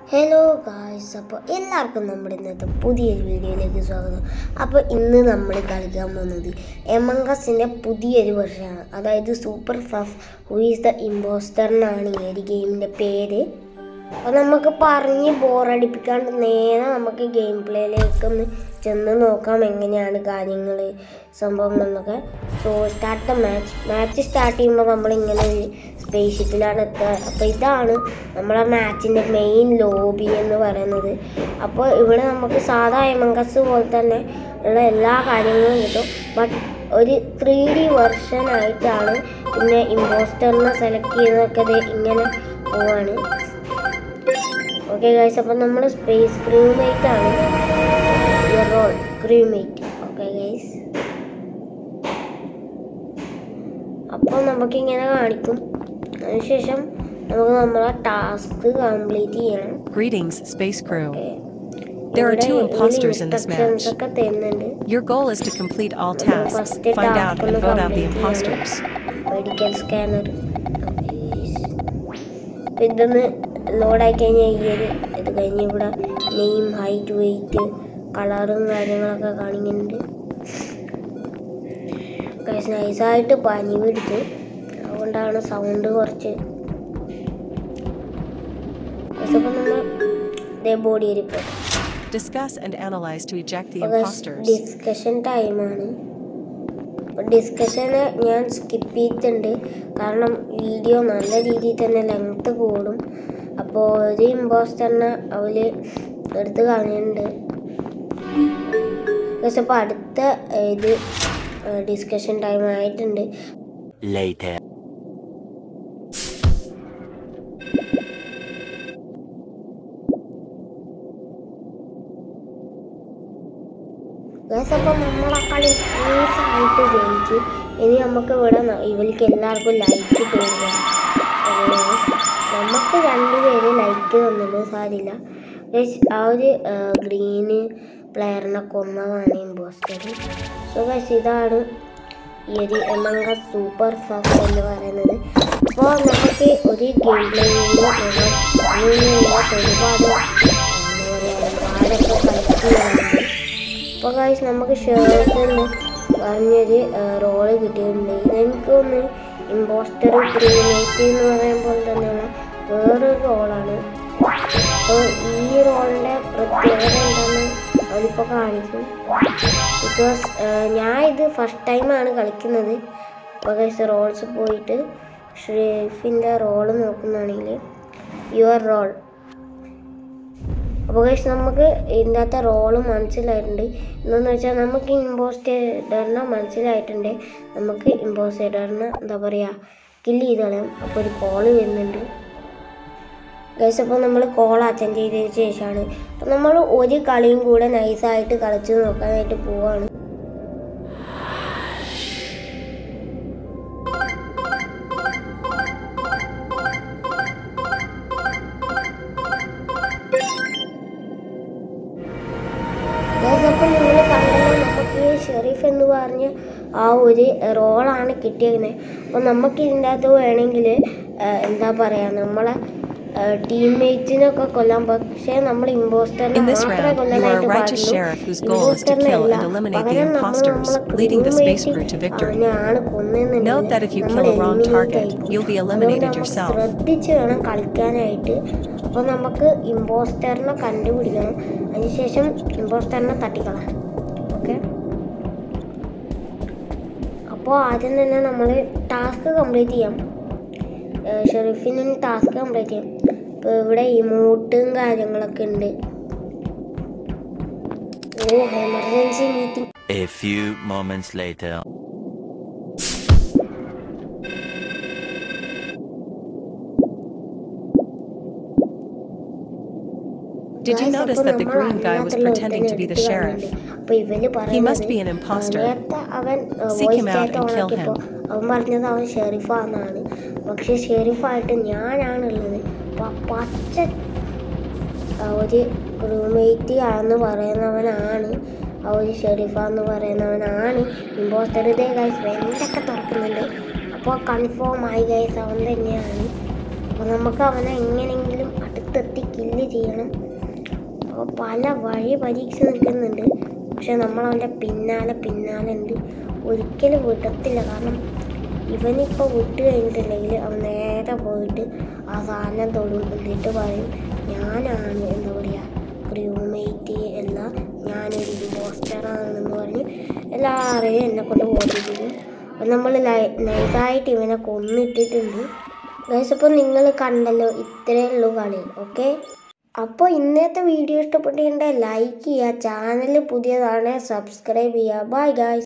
Hello guys അപ്പോൾ എല്ലാവർക്കും നമ്മുടെ ഇന്നത്തെ പുതിയൊരു വീഡിയോയിലേക്ക് സ്വാഗതം അപ്പോൾ ഇന്ന് നമ്മൾ കളിക്കാൻ പോകുന്നത് എമംഗസിൻ്റെ പുതിയൊരു വെർഷനാണ് അതായത് super fast who is the imposter എന്നാണ് ഈ ഒരു ഗെയിമിൻ്റെ പേര് അപ്പോൾ നമുക്ക് പറഞ്ഞ് ബോറടിപ്പിക്കാണ്ട് നേരെ നമുക്ക് ഗെയിം പ്ലേയിലേക്ക് ഒന്ന് ചെന്ന് നോക്കാം എങ്ങനെയാണ് കാര്യങ്ങൾ സംഭവങ്ങൾ എന്നൊക്കെ so start the match match start ചെയ്യുമ്പോൾ നമ്മളിങ്ങനെ ഒരു സ്പേസ് ഷിപ്പിലാണ് എത്തുക അപ്പോൾ ഇതാണ് നമ്മളെ മാച്ചിൻ്റെ മെയിൻ ലോബി എന്ന് പറയുന്നത് അപ്പോൾ ഇവിടെ നമുക്ക് സാധാ എമംഗസ് പോലെ തന്നെ ഉള്ള എല്ലാ കാര്യങ്ങളും കിട്ടും ബട്ട് ഒരു ത്രീ ഡി വെർഷൻ ആയിട്ടാണ് പിന്നെ ഇമ്പോസ്റ്ററിനെ സെലക്ട് ചെയ്യുന്നതൊക്കെ ദേ ഇങ്ങനെ പോവാണ് ഓക്കെ ഗൈസ് അപ്പം നമ്മൾ സ്പേസ് ക്രീമേറ്റ് ആണ് റോൾ ക്രീമേറ്റ് ഓക്കെ ഗൈസ് അപ്പോൾ നമുക്കിങ്ങനെ കാണിക്കും അതിനുശേഷം നമുക്ക് നമ്മളെ ടാസ്ക് കംപ്ലീറ്റ് ചെയ്യണം Greetings, Space Crew. Okay. There are ഇവിടെ two ഇതില് imposters in this instructions match. ഒക്കെ തരുന്നുണ്ട് Your goal is to complete all നമ്മൾ tasks, first find out task and ഒന്ന് vote out the complete imposters. ചെയ്യണം medical scanner ഇതൊന്ന് ലോഡായി കഴിഞ്ഞാൽ ഈ ഒരു ഇത് കഴിഞ്ഞ് ഇവിടെ നെയിം ഹൈറ്റ് വെയിറ്റ് കളറും കാര്യങ്ങളൊക്കെ കാണിക്കുന്നുണ്ട് നൈസായിട്ട് പനി പിടിച്ചു അതുകൊണ്ടാണ് സൗണ്ട് കുറച്ച് അപ്പം നമ്മൾ ഇതേ body report Discuss and analyze to eject the അപ്പോൾ imposters. ഡിസ്കഷൻ ടൈമാണ് ഡിസ്കഷന് ഞാൻ സ്കിപ്പ് ചെയ്തിട്ടുണ്ട് കാരണം വീഡിയോ നല്ല രീതിയിൽ തന്നെ ലെങ്ത് കൂടും അപ്പോൾ ഒരു ഇമ്പോസ്റ്ററിനെ അവർ എടുത്ത് കളഞ്ഞിട്ടുണ്ട് പക്ഷെ അപ്പോൾ അടുത്ത ഏഹ്, ഇത് ഡിസ്കഷൻ ടൈം ആയിട്ടുണ്ട് later. ഗൈസ് അപ്പം നമ്മളെ കളി ആയിട്ട് ജയിച്ചു ഇനി നമുക്ക് ഇവിടെ ന- ഇവർക്ക് എല്ലാവർക്കും ലൈക്ക് തരിക അങ്ങനെ നമുക്ക് രണ്ടുപേര് ലൈക്ക് തന്നത് സാരില്ല ഗൈസ് ആ ഒരു ഗ്രീന് പ്ലെയറിനെ കൊന്നതാണ് ഇമ്പോസ്റ്റർ സോ ഗൈസ് ഇതാണ് ഈ ഒരു എമംഗ സൂപ്പർ ഫാസ്റ്റ് എന്ന് പറയുന്നത് അപ്പോൾ നമുക്ക് ഒരു ഗെയിം പ്ലേയിൽ നമ്മൾ ഇങ്ങനെയുള്ള ഒരുപാട് എന്താ പറയുക ഒരുപാടൊക്കെ കളിച്ച് ചെയ്യാറുണ്ട് അപ്പോൾ ഗൈസ് നമുക്ക് ഷേർട്ടിന് പറഞ്ഞൊരു റോള് കിട്ടിയിട്ടുണ്ട് ഇതെനിക്ക് ഒന്ന് ഇമ്പോസ്റ്റർ ക്രിമിനേറ്റ് എന്ന് പറയുമ്പോൾ തന്നെയുള്ള വേറൊരു റോളാണ് അപ്പോൾ ഈ റോളിൻ്റെ പ്രത്യേകത എന്താണെന്ന് അവരിപ്പോൾ കാണിക്കും ബിക്കോസ് ഞാൻ ഇത് ഫസ്റ്റ് ടൈമാണ് കളിക്കുന്നത് അപ്പോൾ ഗൈസ് റോൾസ് പോയിട്ട് ഷെരീഫിൻ്റെ റോള് നോക്കുന്നതാണെങ്കിൽ യുവർ റോൾ അപ്പോൾ ഗൈസ് നമുക്ക് ഇതിനകത്തെ റോള് മനസ്സിലായിട്ടുണ്ട് എന്താണെന്ന് വെച്ചാൽ നമുക്ക് ഇമ്പോസ്റ്റേഡറിനെ മനസ്സിലായിട്ടുണ്ട് നമുക്ക് ഇമ്പോസ്റ്റേഡറിനെ എന്താ പറയുക കില്ല് ചെയ്ത് കളയാം അപ്പോൾ ഒരു കോള് വരുന്നുണ്ട് ഗൈസ് അപ്പോൾ നമ്മൾ കോൾ അറ്റൻഡ് ചെയ്തതിന് ശേഷമാണ് അപ്പോൾ നമ്മൾ ഒരു കളിയും കൂടെ നൈസായിട്ട് കളിച്ച് നോക്കാനായിട്ട് പോവാണ് അപ്പം നിങ്ങൾ കണ്ടല്ലോ നമുക്ക് ഈ ഷെറീഫ് എന്ന് പറഞ്ഞ ആ ഒരു റോളാണ് കിട്ടിയത് അപ്പോൾ നമുക്ക് ഇതിൻ്റെ അകത്ത് വേണമെങ്കിൽ എന്താ പറയുക നമ്മളെ ടീംമേറ്റ്സിനൊക്കെ കൊല്ലാൻ പക്ഷേ നമ്മൾ ഇമ്പോസ്റ്ററിനെ In this മാത്രമേ round, you are a കൊല്ലാനായിട്ട് righteous പാടുള്ളൂ sheriff whose goal is to ഇമ്പോസ്റ്ററിനെ kill അല്ല and eliminate the പകരം നമ്മൾ imposters, നമ്മളെ leading the space crew to crewmate victory. അവനെയാണ് കൊന്നെന്നുണ്ടെങ്കിൽ Note that if you നമ്മൾ kill a wrong eliminate target, ആയിരിക്കും. you'll be അതുകൊണ്ട് eliminated നമ്മൾ yourself. ശ്രദ്ധിച്ച് വേണം കളിക്കാനായിട്ട് അപ്പോൾ നമുക്ക് ഇമ്പോസ്റ്ററിനെ കണ്ടുപിടിക്കണം അതിനുശേഷം ഇമ്പോസ്റ്ററിനെ തട്ടിക്കളാം ഓക്കെ അപ്പോൾ ആദ്യം തന്നെ നമ്മൾ ടാസ്ക് കംപ്ലീറ്റ് ചെയ്യാം ഏഹ് ഷെറീഫിന് ടാസ്ക് കംപ്ലീറ്റ് ചെയ്യാം ഇപ്പോൾ ഇവിടെ ഇമോട്ടും കാര്യങ്ങളൊക്കെ ഉണ്ട് oh emergency meeting A few moments later. Did you notice that the green guy was pretending to be the sheriff? He must be an imposter. അവൻ Seek voice him out chat and kill ഓണാക്കിയപ്പോൾ അവൻ പറഞ്ഞത് അവൻ ഷെറിഫാന്നാണ് പക്ഷെ ഷെറിഫായിട്ട് ഞാനാണുള്ളത് പ- പച്ച ആ, ഒരു റൂംമേറ്റ് ആണെന്ന് പറയുന്നവനാണ് ആ ഒരു ഷെറിഫ എന്ന് പറയുന്നവനാണ് ഇമ്പോസ്റ്റർ ഇതേ ഗൈസ് വെന്തൊക്കെ തുറക്കുന്നുണ്ട് അപ്പോൾ കൺഫേം ആയി ഗൈസ് അവൻ തന്നെയാണ് അപ്പോൾ നമുക്ക് അവനെ എങ്ങനെയെങ്കിലും അടുത്തെത്തിക്കണം കില്ല് ചെയ്യണം അപ്പോൾ പല വഴി പരീക്ഷിച്ച് നിൽക്കുന്നുണ്ട് പക്ഷെ നമ്മൾ അവൻ്റെ പിന്നാലെ പിന്നാലെ ഉണ്ട് ഒരിക്കലും വിടത്തില്ല കാരണം ഇവനിപ്പോൾ വിട്ട് കഴിഞ്ഞിട്ടുണ്ടെങ്കിൽ അവൻ നേരെ പോയിട്ട് ആ സാധനം തൊടും എന്നിട്ട് പറയും ഞാനാണ് എന്താ പറയുക റൂംമേറ്റ് അല്ല ഞാനൊരു ഇമ്പോസ്റ്ററാണെന്ന് പറഞ്ഞ് എല്ലാവരെയും എന്നെ കൊണ്ട് ഓടിക്കുന്നു അപ്പം നമ്മൾ നൈസായിട്ട് ഇവനെ കൊന്നിട്ടിട്ടുണ്ട് ഗൈസ് അപ്പോൾ നിങ്ങൾ കണ്ടല്ലോ ഇത്രയേ ഉള്ളൂ കളി ഓക്കെ അപ്പോൾ ഇന്നത്തെ വീഡിയോ ഇഷ്ടപ്പെട്ടിട്ടുണ്ടെങ്കിൽ ലൈക്ക് ചെയ്യുക ചാനൽ പുതിയതാണ് സബ്സ്ക്രൈബ് ചെയ്യുക ബൈ ഗായ്സ്